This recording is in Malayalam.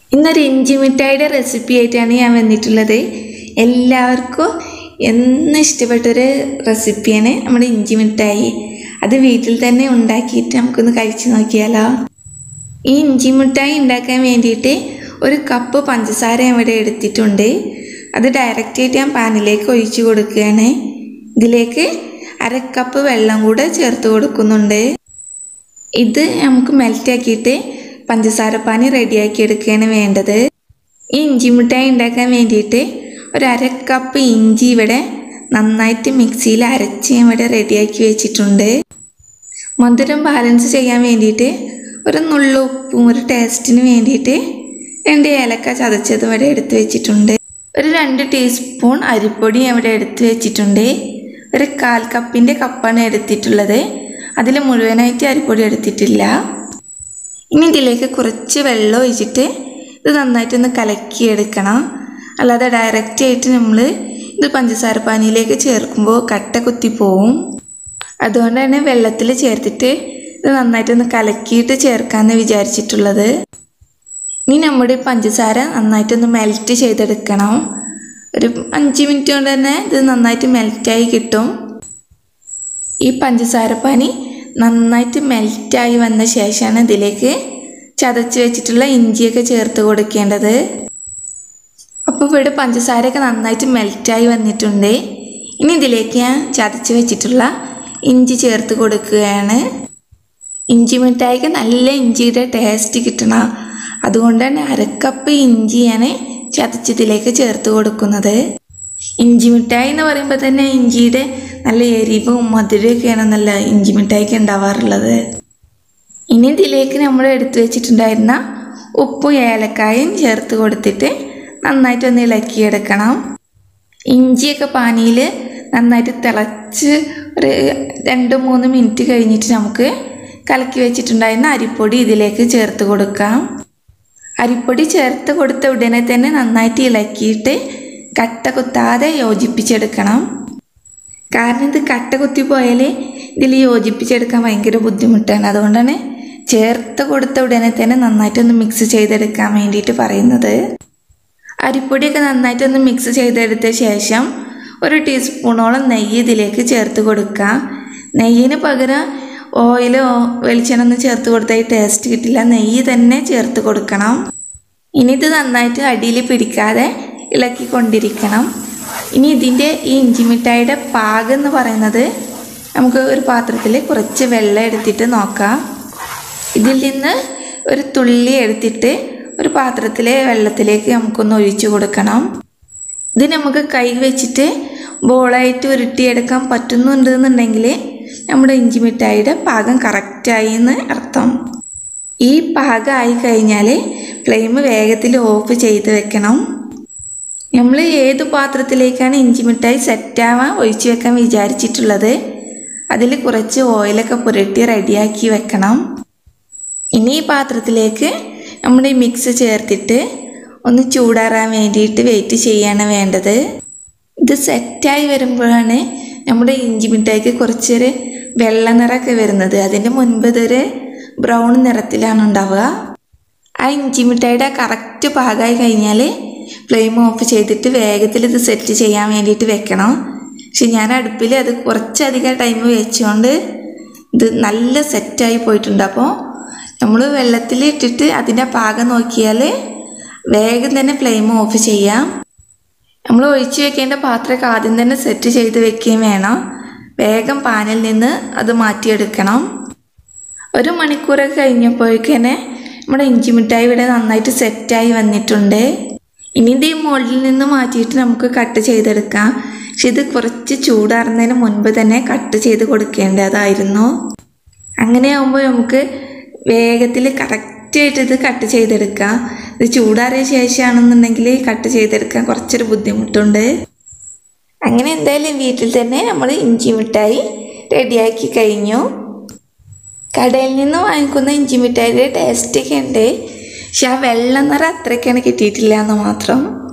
ഇന്നൊരു ഇഞ്ചി മിഠായിയുടെ റെസിപ്പി ആയിട്ടാണ് ഞാൻ വന്നിട്ടുള്ളത് എല്ലാവർക്കും എന്ന് ഇഷ്ടപ്പെട്ടൊരു റെസിപ്പിയാണ് നമ്മുടെ ഇഞ്ചി മിഠായി അത് വീട്ടിൽ തന്നെ ഉണ്ടാക്കിയിട്ട് നമുക്കൊന്ന് കഴിച്ചു നോക്കിയാലോ ഈ ഇഞ്ചി മിഠായി ഉണ്ടാക്കാൻ വേണ്ടിയിട്ട് ഒരു കപ്പ് പഞ്ചസാര ഇവിടെ എടുത്തിട്ടുണ്ട് അത് ഡയറക്റ്റായിട്ട് ഞാൻ പാനിലേക്ക് ഒഴിച്ചു കൊടുക്കുകയാണ് ഇതിലേക്ക് അര കപ്പ് വെള്ളം കൂടെ ചേർത്ത് കൊടുക്കുന്നുണ്ട് ഇത് നമുക്ക് മെൽറ്റ് ആക്കിയിട്ട് പഞ്ചസാര പാനി റെഡിയാക്കി എടുക്കുകയാണ് വേണ്ടത് ഈ ഇഞ്ചി മിഠായി ഉണ്ടാക്കാൻ വേണ്ടിയിട്ട് ഒരു അര കപ്പ് ഇഞ്ചി ഇവിടെ നന്നായിട്ട് മിക്സിയിൽ അരച്ച് ഞാൻ ഇവിടെ റെഡിയാക്കി വെച്ചിട്ടുണ്ട് മധുരം ബാലൻസ് ചെയ്യാൻ വേണ്ടിയിട്ട് ഒരു നുള്ളു ഉപ്പും ഒരു ടേസ്റ്റിന് വേണ്ടിയിട്ട് രണ്ട് ഏലക്ക ചതച്ചത് ഇവിടെ എടുത്ത് വെച്ചിട്ടുണ്ട് ഒരു രണ്ട് ടീസ്പൂൺ അരിപ്പൊടി ഇവിടെ എടുത്ത് വെച്ചിട്ടുണ്ട് ഒരു കാൽ കപ്പിൻ്റെ കപ്പാണ് എടുത്തിട്ടുള്ളത് അതിൽ മുഴുവനായിട്ട് അരിപ്പൊടി എടുത്തിട്ടില്ല ഇനി ഇതിലേക്ക് കുറച്ച് വെള്ളം ഒഴിച്ചിട്ട് ഇത് നന്നായിട്ടൊന്ന് കലക്കിയെടുക്കണം അല്ലാതെ ഡയറക്റ്റ് ആയിട്ട് നമ്മൾ ഇത് പഞ്ചസാര പാനിയിലേക്ക് ചേർക്കുമ്പോൾ കട്ട കുത്തി പോവും അതുകൊണ്ടാണ് വെള്ളത്തിൽ ചേർത്തിട്ട് ഇത് നന്നായിട്ടൊന്ന് കലക്കിയിട്ട് ചേർക്കാമെന്ന് വിചാരിച്ചിട്ടുള്ളത് ഇനി നമ്മുടെ പഞ്ചസാര നന്നായിട്ടൊന്ന് മെൽറ്റ് ചെയ്തെടുക്കണം ഒരു അഞ്ച് മിനിറ്റ് കൊണ്ട് തന്നെ ഇത് നന്നായിട്ട് മെൽറ്റായി കിട്ടും ഈ പഞ്ചസാര പാനി നന്നായിട്ട് മെൽറ്റായി വന്ന ശേഷമാണ് ഇതിലേക്ക് ചതച്ച് വെച്ചിട്ടുള്ള ഇഞ്ചിയൊക്കെ ചേർത്ത് കൊടുക്കേണ്ടത് അപ്പോൾ ഇവിടെ പഞ്ചസാരയൊക്കെ നന്നായിട്ട് മെൽറ്റായി വന്നിട്ടുണ്ട് ഇനി ഇതിലേക്ക് ഞാൻ ചതച്ച് വെച്ചിട്ടുള്ള ഇഞ്ചി ചേർത്ത് കൊടുക്കുകയാണ് ഇഞ്ചി മിഠായിക്ക് നല്ല ഇഞ്ചിയുടെ ടേസ്റ്റ് കിട്ടണം അതുകൊണ്ടാണ് അരക്കപ്പ് ഇഞ്ചി ഞാൻ ചതച്ചതിലേക്ക് ചേർത്ത് കൊടുക്കുന്നത് ഇഞ്ചി മിഠായി എന്ന് പറയുമ്പോൾ തന്നെ ഇഞ്ചിയുടെ നല്ല എരിവും മധുരമൊക്കെയാണ് നല്ല ഇഞ്ചി മിഠായിക്ക് ഉണ്ടാവാറുള്ളത് ഇനി ഇതിലേക്ക് നമ്മൾ എടുത്തു വെച്ചിട്ടുണ്ടായിരുന്ന ഉപ്പും ഏലക്കായും ചേർത്ത് കൊടുത്തിട്ട് നന്നായിട്ടൊന്ന് ഇളക്കിയെടുക്കണം ഇഞ്ചിയൊക്കെ പാനിയിൽ നന്നായിട്ട് തിളച്ച് ഒരു രണ്ട് മൂന്ന് മിനിറ്റ് കഴിഞ്ഞിട്ട് നമുക്ക് കലക്കി വെച്ചിട്ടുണ്ടായിരുന്ന അരിപ്പൊടി ഇതിലേക്ക് ചേർത്ത് കൊടുക്കാം അരിപ്പൊടി ചേർത്ത് കൊടുത്ത ഉടനെ തന്നെ നന്നായിട്ട് ഇളക്കിയിട്ട് കട്ട കുത്താതെ യോജിപ്പിച്ചെടുക്കണം കാരണം ഇത് കട്ട കുത്തി പോയാൽ ഇതിൽ യോജിപ്പിച്ചെടുക്കാൻ ഭയങ്കര ബുദ്ധിമുട്ടാണ് അതുകൊണ്ടാണ് ചേർത്ത് കൊടുത്ത ഉടനെ തന്നെ നന്നായിട്ടൊന്ന് മിക്സ് ചെയ്തെടുക്കാൻ വേണ്ടിയിട്ട് പറയുന്നത് അരിപ്പൊടിയൊക്കെ നന്നായിട്ടൊന്ന് മിക്സ് ചെയ്തെടുത്ത ശേഷം ഒരു ടീസ്പൂണോളം നെയ്യ് ഇതിലേക്ക് ചേർത്ത് കൊടുക്കുക നെയ്യിന് പകരം ഓയിലോ വെളിച്ചെണ്ണ ഒന്നും ചേർത്ത് കൊടുത്താൽ ടേസ്റ്റ് കിട്ടില്ല നെയ്യ് തന്നെ ചേർത്ത് കൊടുക്കണം ഇനി ഇത് നന്നായിട്ട് അടിയിൽ പിടിക്കാതെ ഇളക്കിക്കൊണ്ടിരിക്കണം ഇനി ഇതിൻ്റെ ഈ ഇഞ്ചി മിഠായിയുടെ പാകം എന്ന് പറയുന്നത് നമുക്ക് ഒരു പാത്രത്തിൽ കുറച്ച് വെള്ളം എടുത്തിട്ട് നോക്കാം ഇതിൽ നിന്ന് ഒരു തുള്ളി എടുത്തിട്ട് ഒരു പാത്രത്തിലെ വെള്ളത്തിലേക്ക് നമുക്കൊന്ന് ഒഴിച്ചു കൊടുക്കണം ഇത് നമുക്ക് കൈ വെച്ചിട്ട് ബോളായിട്ട് ഉരുട്ടിയെടുക്കാൻ പറ്റുന്നുണ്ട് എന്നുണ്ടെങ്കിൽ നമ്മുടെ ഇഞ്ചി മിഠായിയുടെ പാകം കറക്റ്റായി എന്ന് അർത്ഥം ഈ പാകമായി കഴിഞ്ഞാൽ ഫ്ലെയിം വേഗത്തിൽ ഓഫ് ചെയ്ത് വെക്കണം നമ്മൾ ഏത് പാത്രത്തിലേക്കാണ് ഇഞ്ചി മിഠായി സെറ്റാവാൻ ഒഴിച്ചു വെക്കാൻ വിചാരിച്ചിട്ടുള്ളത് അതിൽ കുറച്ച് ഓയിലൊക്കെ പുരട്ടി റെഡിയാക്കി വെക്കണം ഇനി ഈ പാത്രത്തിലേക്ക് നമ്മൾ ഈ മിക്സ് ചേർത്തിട്ട് ഒന്ന് ചൂടാറാൻ വേണ്ടിയിട്ട് വെയിറ്റ് ചെയ്യാണ് വേണ്ടത് ഇത് സെറ്റായി വരുമ്പോഴാണ് നമ്മുടെ ഇഞ്ചി മിഠായിക്ക് കുറച്ചൊരു വെള്ള നിറമൊക്കെ വരുന്നത് അതിൻ്റെ മുൻപ് ഇതൊരു ബ്രൗൺ നിറത്തിലാണ് ഉണ്ടാവുക ആ ഇഞ്ചി മിഠായിയുടെ കറക്റ്റ് പാകമായി കഴിഞ്ഞാൽ ഫ്ലെയിം ഓഫ് ചെയ്തിട്ട് വേഗത്തിൽ ഇത് സെറ്റ് ചെയ്യാൻ വേണ്ടിയിട്ട് വെക്കണം പക്ഷെ ഞാൻ അടുപ്പിൽ അത് കുറച്ചധികം ടൈം വെച്ചുകൊണ്ട് ഇത് നല്ല സെറ്റായി പോയിട്ടുണ്ട് അപ്പോൾ നമ്മൾ വെള്ളത്തിൽ ഇട്ടിട്ട് അതിൻ്റെ പാകം നോക്കിയാൽ വേഗം തന്നെ ഫ്ലെയിം ഓഫ് ചെയ്യാം നമ്മൾ ഒഴിച്ച് വെക്കേണ്ട പാത്രമൊക്കെ ആദ്യം തന്നെ സെറ്റ് ചെയ്ത് വെക്കുകയും വേണം വേഗം പാനിൽ നിന്ന് അത് മാറ്റിയെടുക്കണം ഒരു മണിക്കൂറൊക്കെ കഴിഞ്ഞപ്പോഴേക്ക് തന്നെ നമ്മുടെ ഇഞ്ചി മിഠായി ഇവിടെ നന്നായിട്ട് സെറ്റായി വന്നിട്ടുണ്ട് ഇനി ഇത് ഈ മോൾഡിൽ നിന്ന് മാറ്റിയിട്ട് നമുക്ക് കട്ട് ചെയ്തെടുക്കാം പക്ഷെ ഇത് കുറച്ച് ചൂടാറുന്നതിന് മുൻപ് തന്നെ കട്ട് ചെയ്ത് കൊടുക്കേണ്ടതായിരുന്നു അങ്ങനെയാകുമ്പോൾ നമുക്ക് വേഗത്തിൽ കറക്റ്റായിട്ട് ഇത് കട്ട് ചെയ്തെടുക്കാം ഇത് ചൂടാറിയ ശേഷമാണെന്നുണ്ടെങ്കിൽ കട്ട് ചെയ്തെടുക്കാൻ കുറച്ചൊരു ബുദ്ധിമുട്ടുണ്ട് അങ്ങനെ എന്തായാലും വീട്ടിൽ തന്നെ നമ്മൾ ഇഞ്ചി മിഠായി റെഡിയാക്കി കഴിഞ്ഞു കടയിൽ നിന്ന് വാങ്ങിക്കുന്ന ഇഞ്ചി മിഠായിയുടെ ടേസ്റ്റൊക്കെ ഉണ്ട് പക്ഷെ ആ വെള്ള നിറം അത്രയ്ക്കാണ് കിട്ടിയിട്ടില്ല എന്ന് മാത്രം